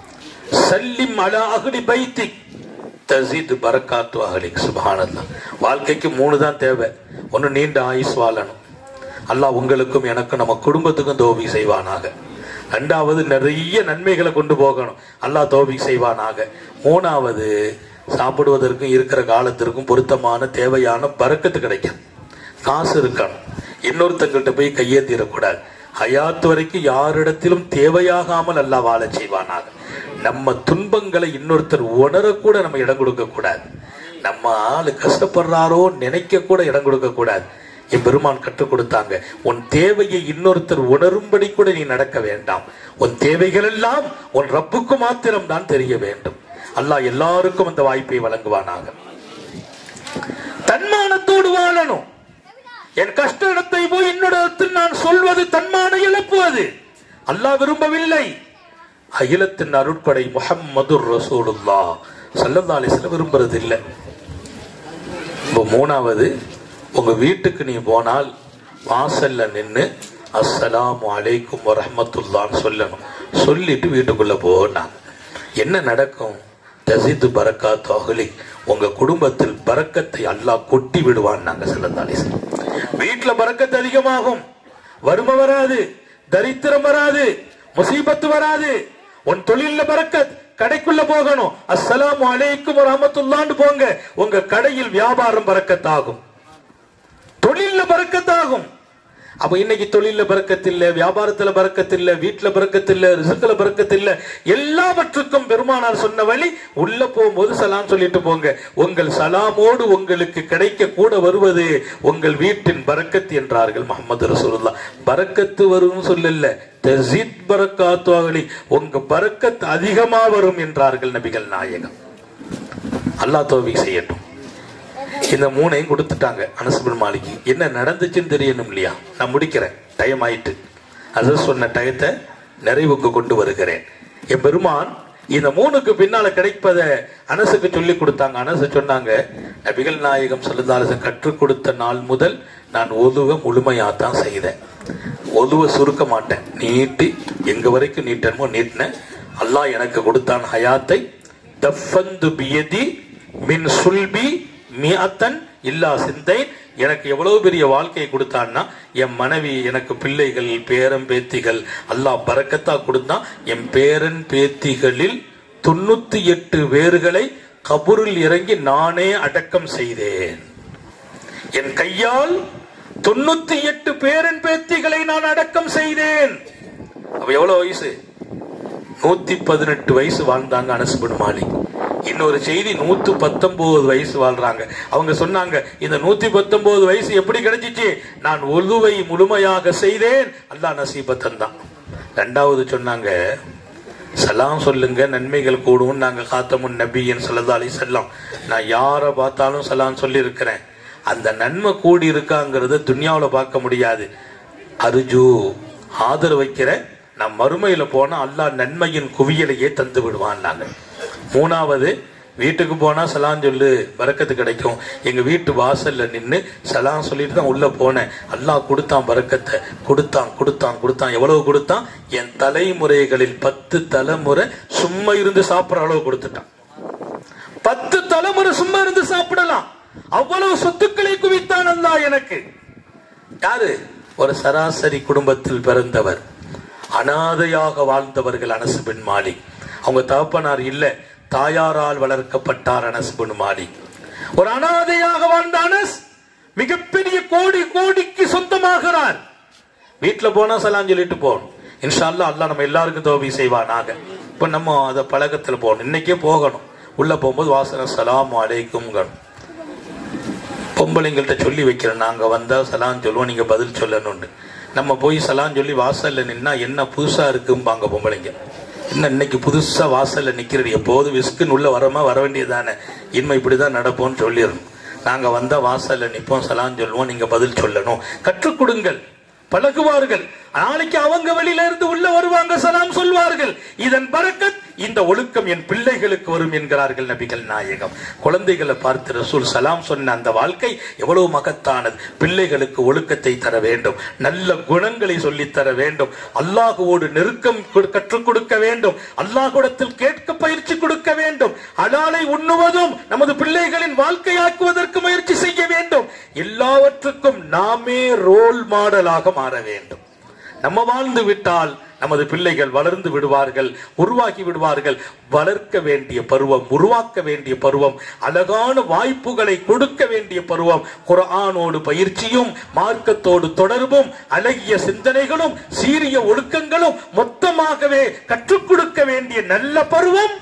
சல்லிம் அலா அகலி பைத்திக் தசீத் பரக்காத்து அகலிக் சுபஹானல்லாஹ் வாழ்க்கைக்கு மூணு தான் தேவை ஒன்னு நீண்ட ஆயுஸ் வாழணும் அல்லாஹ் உங்களுக்கும் எனக்கும் நம்ம குடும்பத்துக்கும் தோபி செய்வானாக ரெண்டாவது நிறைய நன்மைகளை கொண்டு போகணும் அல்லாஹ் தோபி செய்வானாக மூணாவது சாப்பிடுவதற்கும் இருக்கிற காலத்திற்கும் பொருத்தமான தேவையான பறக்கத்து கிடைக்கும் காசு இருக்கணும் இன்னொருத்தங்கிட்ட போய் கையேந்திரக்கூடாது ஹயாத் வரைக்கும் யாரிடத்திலும் தேவையாகாமல் அல்லாஹ் வாழச் செய்வானாக நம்ம துன்பங்களை இன்னொருத்தர் உணரக்கூட நம்ம இடம் கொடுக்க கூடாது நம்ம ஆளு கஷ்டப்படுறாரோ நினைக்க கூட இடம் கொடுக்க கூடாது என் பெருமான் கற்றுக் கொடுத்தாங்க உன் தேவையை இன்னொருத்தர் உணரும்படி கூட நீ நடக்க வேண்டாம் உன் தேவைகள் எல்லாம் உன் ரப்புக்கு மாத்திரம் தான் தெரிய வேண்டும் அல்லாஹ் எல்லாருக்கும் அந்த வாய்ப்பை வழங்குவானாக தன்மானத்தோடு வாழணும் என் கஷ்ட இடத்தை போய் என்னிடத்தில் நான் சொல்வது தன்மான இழப்புவது அல்லாஹ் விரும்பவில்லை அகிலத்தின் அருட்படை முஹம்மது ரசூலுல்லா சல்லல்லா அலிஸ்ல விரும்புறது இல்லை இப்போ மூணாவது உங்க வீட்டுக்கு நீ போனால் வாசல்ல நின்னு அஸ்ஸலாமு அலைக்கும் வரஹ்மத்துல்லான்னு சொல்லணும் சொல்லிட்டு வீட்டுக்குள்ள போனாங்க என்ன நடக்கும் தசித்து பரக்காத் அகலி உங்க குடும்பத்தில் பரக்கத்தை அல்லாஹ் கொட்டி விடுவான் நாங்க சிலந்தாலிஸ் வீட்டுல பரக்கத்து அதிகமாகும் வறுமை வராது தரித்திரம் வராது முசீபத்து வராது உன் தொழில்ல பரக்கத் கடைக்குள்ள போகணும் அஸ்ஸலாமு அலைக்கும் வரஹ்மத்துல்லான்னு போங்க உங்க கடையில் வியாபாரம் பரக்கத்தாகும் தொழில்ல பறக்கத்தாகும் அப்ப இன்னைக்கு தொழில்ல பறக்கத்தில்ல வியாபாரத்துல பறக்கத்தில்ல வீட்டுல பறக்கத்தில்ல ரிசுக்குல பறக்கத்தில்ல எல்லாவற்றுக்கும் பெருமானார் சொன்ன வழி உள்ள போகும்போது சலாம் சொல்லிட்டு போங்க உங்கள் சலாமோடு உங்களுக்கு கிடைக்க கூட வருவது உங்கள் வீட்டின் பறக்கத்து என்றார்கள் முகமது ரசூலுல்லா பறக்கத்து வரும்னு சொல்லல தஸித் பரக்காத்து அகலி உங்க பறக்கத்து அதிகமா வரும் என்றார்கள் நபிகள் நாயகம் அல்லாஹ் தௌஃபீக் செய்யட்டும் இந்த மூணையும் கொடுத்துட்டாங்க அனசுபின் மாலிக்கு என்ன நடந்துச்சுன்னு தெரியணும் இல்லையா நான் முடிக்கிறேன் டைம் ஆயிட்டு அது சொன்ன டயத்தை நிறைவுக்கு கொண்டு வருகிறேன் என் பெருமான் இந்த மூணுக்கு பின்னால கிடைப்பத அனசுக்கு சொல்லி கொடுத்தாங்க அனசு சொன்னாங்க நபிகள் நாயகம் சொல்லுதாரசன் கற்றுக் கொடுத்த நாள் முதல் நான் ஒதுவ முழுமையா தான் செய்தேன் ஒதுவ சுருக்க மாட்டேன் நீட்டி எங்க வரைக்கும் நீட்டணுமோ நீட்டினேன் அல்லாஹ் எனக்கு கொடுத்தான் ஹயாத்தை தஃபந்து பியதி மின் சுல்பி மியத்தன் இல்லா சிந்தை எனக்கு எவ்வளவு பெரிய வாழ்க்கையை கொடுத்தான்னா என் மனைவி எனக்கு பிள்ளைகள் பேரன் பேத்திகள் அல்லாஹ் பறக்கத்தா கொடுத்தான் என் பேரன் பேத்திகளில் தொண்ணூத்தி எட்டு பேர்களை கபூரில் இறங்கி நானே அடக்கம் செய்தேன் என் கையால் தொண்ணூத்தி எட்டு பேரன் பேத்திகளை நான் அடக்கம் செய்தேன் அப்ப எவ்வளவு வயசு நூத்தி பதினெட்டு வயசு வாழ்ந்தாங்க அனசுபன் மாலிக் இன்னொரு செய்தி நூத்தி பத்தொன்பது வயசு வாழ்றாங்க அவங்க சொன்னாங்க இந்த நூத்தி பத்தொன்பது வயசு எப்படி கிடைச்சிச்சு நான் ஒழுவை முழுமையாக செய்தேன் அல்லாஹ் நசீபத்தன் தான் ரெண்டாவது சொன்னாங்க சலாம் சொல்லுங்க நன்மைகள் கூடும் நாங்க காத்தமுன் நபியின் சல்லா அலி செல்லம் நான் யாரை பார்த்தாலும் சலாம் சொல்லி இருக்கிறேன் அந்த நன்மை கூடி இருக்காங்கிறத துன்யாவுல பார்க்க முடியாது அர்ஜு ஆதரவு வைக்கிறேன் நான் மறுமையில போனா அல்லாஹ் நன்மையின் குவியலையே தந்து விடுவான் நாங்க மூணாவது வீட்டுக்கு போனா சலான் சொல்லு பறக்கத்து கிடைக்கும் எங்க வீட்டு வாசல்ல நின்னு சலான் சொல்லிட்டு தான் உள்ள போனேன் அல்லாஹ் கொடுத்தான் பறக்கத்தை கொடுத்தான் கொடுத்தான் கொடுத்தான் எவ்வளவு கொடுத்தான் என் தலைமுறைகளில் பத்து தலைமுறை சும்மா இருந்து சாப்பிடுற அளவு கொடுத்துட்டான் பத்து தலைமுறை சும்மா இருந்து சாப்பிடலாம் அவ்வளவு சொத்துக்களை குவித்தான் அல்லாஹ் எனக்கு யாரு ஒரு சராசரி குடும்பத்தில் பிறந்தவர் அனாதையாக வாழ்ந்தவர்கள் அனசு பின் மாலிக் அவங்க தகப்பனார் இல்ல தாயாரால் வளர்க்கப்பட்டார் அனஸ் பின் மாலிக் ஒரு அனாதையாக வாழ்ந்த அனஸ் மிகப்பெரிய கோடி கோடிக்கு சொந்தமாகிறார் வீட்டுல போனா சலாம் சொல்லிட்டு போகணும் இன்ஷா அல்லாஹ் அல்லாஹ் நம்ம எல்லாருக்கும் தோபி செய்வானாக இப்ப நம்ம அத பழக்கத்துல போகணும் இன்னைக்கே போகணும் உள்ள போகும்போது வாசன சலாம் அலைக்கும் பொம்பளைங்கள்ட்ட சொல்லி வைக்கிறேன் நாங்க வந்தா சலான் சொல்லுவோம் நீங்க பதில் சொல்லணும்னு நம்ம போய் சலான் சொல்லி வாசல்ல நின்னா என்ன புதுசா இருக்கும்பாங்க பொம்பளைங்க என்ன இன்னைக்கு புதுசா வாசல்ல நிக்கிறது எப்போது விஸ்குன்னு உள்ள வரமா வர வேண்டியதானே இனிமே இப்படிதான் நடப்போம்னு சொல்லிடணும் நாங்க வந்தா வாசல்ல நிப்போம் சலான் சொல்லுவோம் நீங்க பதில் சொல்லணும் கற்றுக் கொடுங்கள் பழகுவார்கள் நாளைக்கு அவங்க வெளியில இருந்து உள்ள வருவாங்க சலாம் சொல்வார்கள் இதன் பறக்கத் இந்த ஒழுக்கம் என் பிள்ளைகளுக்கு வரும் என்கிறார்கள் நபிகள் நாயகம் குழந்தைகளை பார்த்து ரசூல் சலாம் சொன்ன அந்த வாழ்க்கை எவ்வளவு மகத்தானது பிள்ளைகளுக்கு ஒழுக்கத்தை தர வேண்டும் நல்ல குணங்களை சொல்லித் தர வேண்டும் அல்லாஹுவோடு நெருக்கம் கொடு- கற்றுக் கொடுக்க வேண்டும் அல்லாஹுடத்தில் கேட்க பயிற்சி கொடுக்க வேண்டும் அலாலை உண்ணுவதும் நமது பிள்ளைகளின் வாழ்க்கையாக்குவதற்கு முயற்சி செய்ய வேண்டும் எல்லாவற்றுக்கும் நாமே ரோல் மாடலாக மாற வேண்டும் நம்ம வாழ்ந்து விட்டால் நமது பிள்ளைகள் வளர்ந்து விடுவார்கள் உருவாக்கி விடுவார்கள் வளர்க்க வேண்டிய பருவம் உருவாக்க வேண்டிய பருவம் அழகான வாய்ப்புகளை கொடுக்க வேண்டிய பருவம் குர்ஆனோடு பயிற்சியும் மார்க்கத்தோடு தொடர்பும் அழகிய சிந்தனைகளும் சீரிய ஒழுக்கங்களும் மொத்தமாகவே கற்றுக் கொடுக்க வேண்டிய நல்ல பருவம்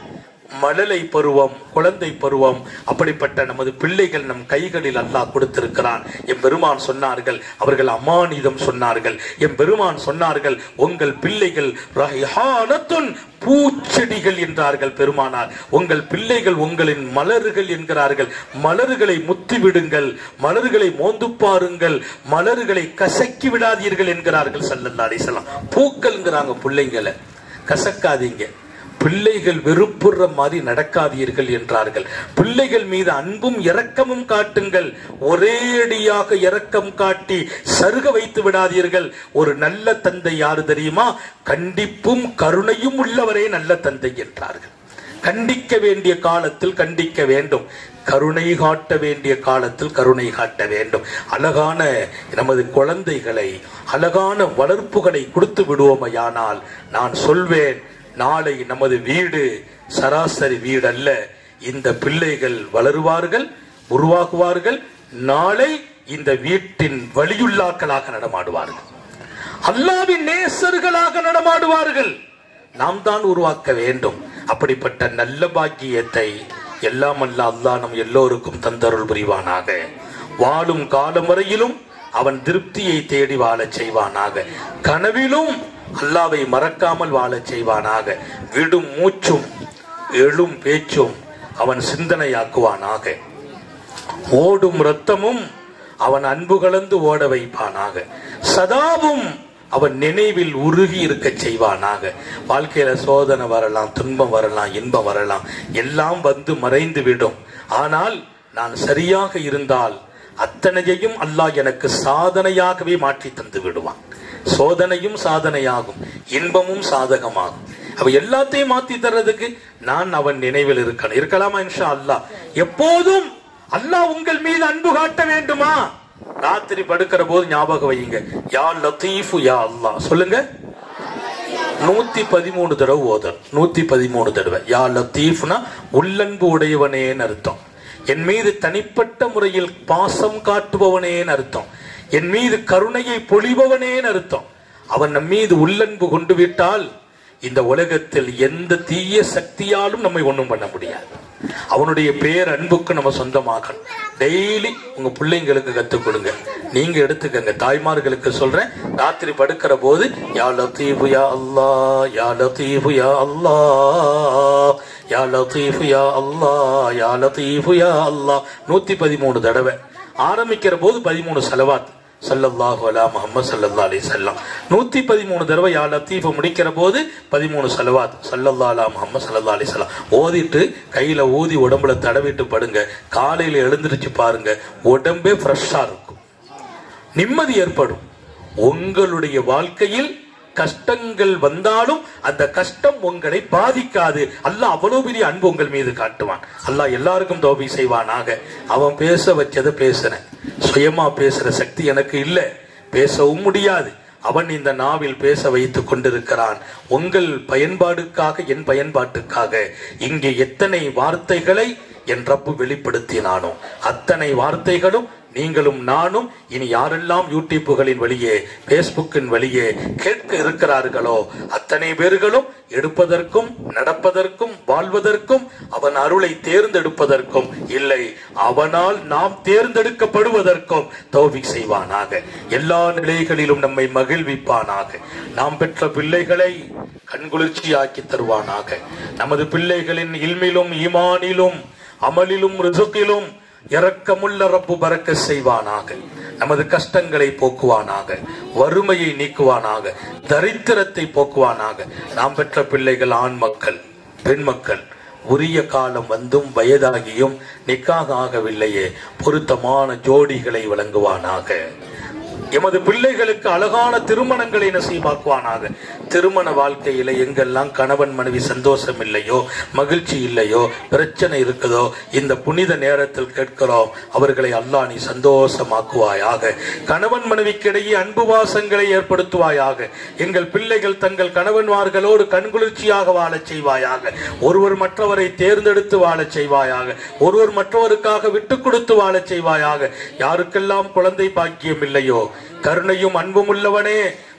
மழலை பருவம் குழந்தை பருவம் அப்படிப்பட்ட நமது பிள்ளைகள் நம் கைகளில் அல்லாஹ் கொடுத்திருக்கிறான் என் பெருமான் சொன்னார்கள் அவர்கள் அமானிதம் சொன்னார்கள் என் பெருமான் சொன்னார்கள் உங்கள் பிள்ளைகள் ரஹ்ஹானத்துன் பூச்செடிகள் என்றார்கள் பெருமானார் உங்கள் பிள்ளைகள் உங்களின் மலர்கள் என்கிறார்கள் மலர்களை முத்தி விடுங்கள் மலர்களை மோந்து பாருங்கள் மலர்களை கசக்கி விடாதீர்கள் என்கிறார்கள் சல்லல்லா அலிசல்லாம் பூக்கள்ங்கிறாங்க பிள்ளைங்களை கசக்காதீங்க பிள்ளைகள் வெறுப்புற மாதிரி நடக்காதீர்கள் என்றார்கள் பிள்ளைகள் மீது அன்பும் இரக்கமும் காட்டுங்கள் ஒரேடியாக இரக்கம் காட்டி சருக வைத்து விடாதீர்கள் ஒரு நல்ல தந்தை யாரு தெரியுமா கண்டிப்பும் கருணையும் உள்ளவரே நல்ல தந்தை என்றார்கள் கண்டிக்க வேண்டிய காலத்தில் கண்டிக்க வேண்டும் கருணை காட்ட வேண்டிய காலத்தில் கருணை காட்ட வேண்டும் அழகான நமது குழந்தைகளை அழகான வளர்ப்புகளை கொடுத்து விடுவோமையானால் நான் சொல்வேன் நாளை நமது வீடு சராசரி வீடு அல்ல இந்த பிள்ளைகள் வளருவார்கள் உருவாகுவார்கள் நாளை இந்த வீட்டின் வழியுள்ளாக்களாக நடமாடுவார்கள் அல்லாவின் நேசர்களாக நடமாடுவார்கள் நாம் தான் உருவாக்க வேண்டும் அப்படிப்பட்ட நல்ல பாக்கியத்தை எல்லாம் அல்ல அல்லாஹ் நம் எல்லோருக்கும் தந்தருள் புரிவானாக வாழும் காலம் வரையிலும் அவன் திருப்தியை தேடி வாழச் செய்வானாக கனவிலும் அல்லாவை மறக்காமல் வாழச் செய்வானாக விடும் மூச்சும் எழும் பேச்சும் அவன் சிந்தனையாக்குவானாக ஓடும் ரத்தமும் அவன் அன்பு கலந்து ஓட வைப்பானாக சதாவும் அவன் நினைவில் உருகி இருக்க செய்வானாக வாழ்க்கையில சோதனை வரலாம் துன்பம் வரலாம் இன்பம் வரலாம் எல்லாம் வந்து மறைந்து விடும் ஆனால் நான் சரியாக இருந்தால் அத்தனையையும் அல்லாஹ் எனக்கு சாதனையாகவே மாற்றி தந்து விடுவான் சோதனையும் சாதனையாகும் இன்பமும் சாதகமாகும் அவ எல்லாத்தையும் மாத்தி தர்றதுக்கு நான் அவன் நினைவில் இருக்கணும் இருக்கலாமா இன்ஷா அல்லாஹ் எப்போதும் அல்லாஹ் உங்கள் மீது அன்பு காட்ட வேண்டுமா ராத்திரி படுக்கிற போது ஞாபகம் வையுங்க யா லத்தீஃபு யா அல்லாஹ் சொல்லுங்க நூத்தி பதிமூணு தடவை ஓதல் நூத்தி பதிமூணு தடவை யா லத்தீஃப்னா உள்ளன்பு உடையவனேன்னு அர்த்தம் என் மீது தனிப்பட்ட முறையில் பாசம் காட்டுபவனேன்னு அர்த்தம் என் மீது கருணையை பொழிபவனேன்னு அர்த்தம் அவன் நம் மீது உள்ளன்பு கொண்டு விட்டால் இந்த உலகத்தில் எந்த தீய சக்தியாலும் நம்மை ஒண்ணும் பண்ண முடியாது அவனுடைய பேர் அன்புக்கு நம்ம சொந்தமாக்கணும் டெய்லி உங்க பிள்ளைங்களுக்கு கத்துக் கொடுங்க நீங்க எடுத்துக்கங்க தாய்மார்களுக்கு சொல்றேன் ராத்திரி படுக்கிற போது யா லத்தீஃபு யா அல்லா யா லத்தீஃபு யா அல்லா யா லத்தீஃபு யா அல்லா யா லத்தீஃபு யா அல்லா நூத்தி பதிமூணு தடவை ஆரம்பிக்கிற போது பதிமூணு செலவாத் சல்லல்லாஹு அலா முஹம்மது சல்லல்லா அலி சல்லாம் நூத்தி பதிமூணு தடவை யா லத்தீஃப முடிக்கிற போது பதிமூணு சலவாத் சல்லல்லா அலா முஹம்மது சல்லல்லா அலி சல்லாம் ஓதிட்டு கையில ஊதி உடம்புல தடவிட்டு படுங்க காலையில எழுந்திருச்சு பாருங்க உடம்பே ஃப்ரெஷ்ஷா இருக்கும் நிம்மதி ஏற்படும் உங்களுடைய வாழ்க்கையில் கஷ்டங்கள் வந்தாலும் அந்த கஷ்டம் உங்களை பாதிக்காது அல்லாஹ் அவ்வளவு பெரிய அன்பு உங்கள் மீது காட்டுவான் அல்லாஹ் எல்லாருக்கும் தோபி செய்வானாக அவன் பேச வச்சதை பேசுறேன் சுயமா பேசுற சக்தி எனக்கு இல்ல பேசவும் முடியாது அவன் இந்த நாவில் பேச வைத்துக் கொண்டிருக்கிறான் உங்கள் பயன்பாடுக்காக என் பயன்பாட்டுக்காக இங்கே எத்தனை வார்த்தைகளை என் ரப்பு வெளிப்படுத்தினானோ அத்தனை வார்த்தைகளும் நீங்களும் நானும் இனி யாரெல்லாம் யூடியூப்புகளின் வழியே பேஸ்புக்கின் வழியே கேட்க இருக்கிறார்களோ அத்தனை பேர்களும் எடுப்பதற்கும் நடப்பதற்கும் வாழ்வதற்கும் அவன் அருளை தேர்ந்தெடுப்பதற்கும் இல்லை அவனால் நாம் தேர்ந்தெடுக்கப்படுவதற்கும் தௌவி செய்வானாக எல்லா நிலைகளிலும் நம்மை மகிழ்விப்பானாக நாம் பெற்ற பிள்ளைகளை கண்குளிர்ச்சியாக்கி தருவானாக நமது பிள்ளைகளின் இல்மிலும் ஈமானிலும் அமலிலும் ரிசுக்கிலும் இரக்கமுள்ள ரப்பு பறக்க செய்வானாக நமது கஷ்டங்களை போக்குவானாக வறுமையை நீக்குவானாக தரித்திரத்தை போக்குவானாக நாம் பெற்ற பிள்ளைகள் ஆண் மக்கள் பெண் மக்கள் உரிய காலம் வந்தும் வயதாகியும் நிக்காக ஆகவில்லையே பொருத்தமான ஜோடிகளை வழங்குவானாக எமது பிள்ளைகளுக்கு அழகான திருமணங்களை நசீபாக்குவானாக திருமண வாழ்க்கையில எங்கெல்லாம் கணவன் மனைவி சந்தோஷம் இல்லையோ மகிழ்ச்சி இல்லையோ பிரச்சனை இருக்குதோ இந்த புனித நேரத்தில் கேட்கிறோம் அவர்களை அல்லாஹ் நீ சந்தோஷமாக்குவாயாக கணவன் மனைவிக்கிடையே அன்பு வாசங்களை ஏற்படுத்துவாயாக எங்கள் பிள்ளைகள் தங்கள் கணவன்மார்களோடு கண்குளிர்ச்சியாக வாழச் செய்வாயாக ஒருவர் மற்றவரை தேர்ந்தெடுத்து வாழச் செய்வாயாக ஒருவர் மற்றவருக்காக விட்டுக் கொடுத்து வாழச் செய்வாயாக யாருக்கெல்லாம் குழந்தை பாக்கியம் இல்லையோ கருணையும் அன்பும் உள்ளவனே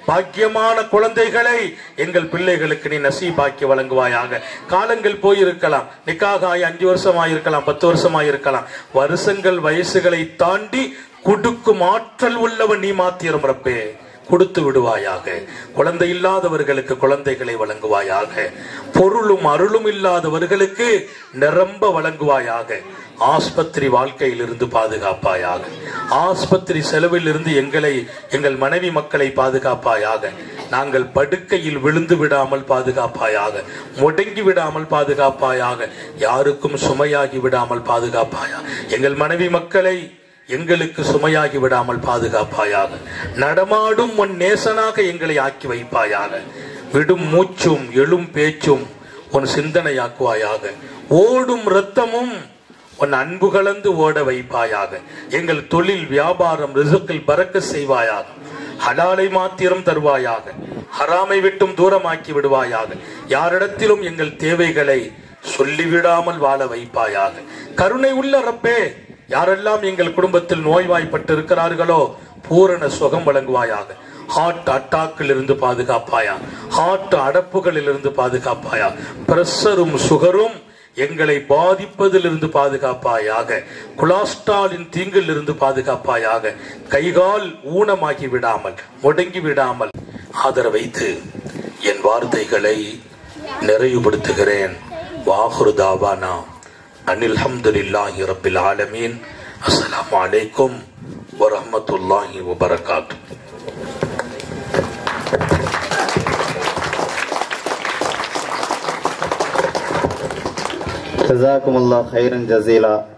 பாக்கியமான குழந்தைகளை எங்கள் பிள்ளைகளுக்கு நீ நசீபாக்கி வழங்குவாயாக காலங்கள் போயிருக்கலாம் நிக்காக ஆகி அஞ்சு வருஷம் ஆயிருக்கலாம் பத்து வருஷம் ஆயிருக்கலாம் வருஷங்கள் வயசுகளை தாண்டி கொடுக்கும் ஆற்றல் உள்ளவன் நீ மாத்திரம் ரப்பே கொடுத்து விடுவாயாக குழந்தை இல்லாதவர்களுக்கு குழந்தைகளை வழங்குவாயாக பொருளும் அருளும் இல்லாதவர்களுக்கு நிரம்ப வழங்குவாயாக ஆஸ்பத்திரி வாழ்க்கையில் இருந்து பாதுகாப்பாயாக ஆஸ்பத்திரி செலவில் இருந்து எங்களை எங்கள் மனைவி மக்களை பாதுகாப்பாயாக நாங்கள் படுக்கையில் விழுந்து விடாமல் பாதுகாப்பாயாக முடங்கி விடாமல் பாதுகாப்பாயாக யாருக்கும் சுமையாகி விடாமல் பாதுகாப்பாயாக எங்கள் மனைவி மக்களை எங்களுக்கு சுமையாகி விடாமல் பாதுகாப்பாயாக நடமாடும் உன் நேசனாக எங்களை ஆக்கி வைப்பாயாக விடும் மூச்சும் எழும் பேச்சும் உன் சிந்தனையாக்குவாயாக ஓடும் இரத்தமும் உன் அன்பு கலந்து ஓட வைப்பாயாக எங்கள் தொழில் வியாபாரம் ரிசுக்கில் பறக்க செய்வாயாக ஹலாலை மாத்திரம் தருவாயாக ஹராமை விட்டும் தூரமாக்கி விடுவாயாக யாரிடத்திலும் எங்கள் தேவைகளை சொல்லிவிடாமல் வாழ வைப்பாயாக கருணை உள்ள ரப்பே யாரெல்லாம் எங்கள் குடும்பத்தில் நோய்வாய்ப்பட்டு இருக்கிறார்களோ பூரண சுகம் வழங்குவாயாக ஹார்ட் அட்டாக்கில் இருந்து பாதுகாப்பாயா ஹார்ட் அடப்புகளில் இருந்து பாதுகாப்பாயா பிரஷரும் சுகரும் எங்களை பாதிப்பதிலிருந்து பாதுகாப்பாயாக குலாஸ்டாலின் தீங்கில் இருந்து பாதுகாப்பாயாக கைகால் ஊனமாகி விடாமல் முடங்கி விடாமல் ஆதரவைத்து என் வார்த்தைகளை நிறைவுபடுத்துகிறேன் வாகுரு தாவானா அனில் ஹம்துலில்லாஹி ரப்பில் ஆலமீன் அஸ்ஸலாமு அலைக்கும் வரஹ்மத்துல்லாஹி வபரகாத்து ஜசாக்குமுல்லா ஹைரன் ஜசீலா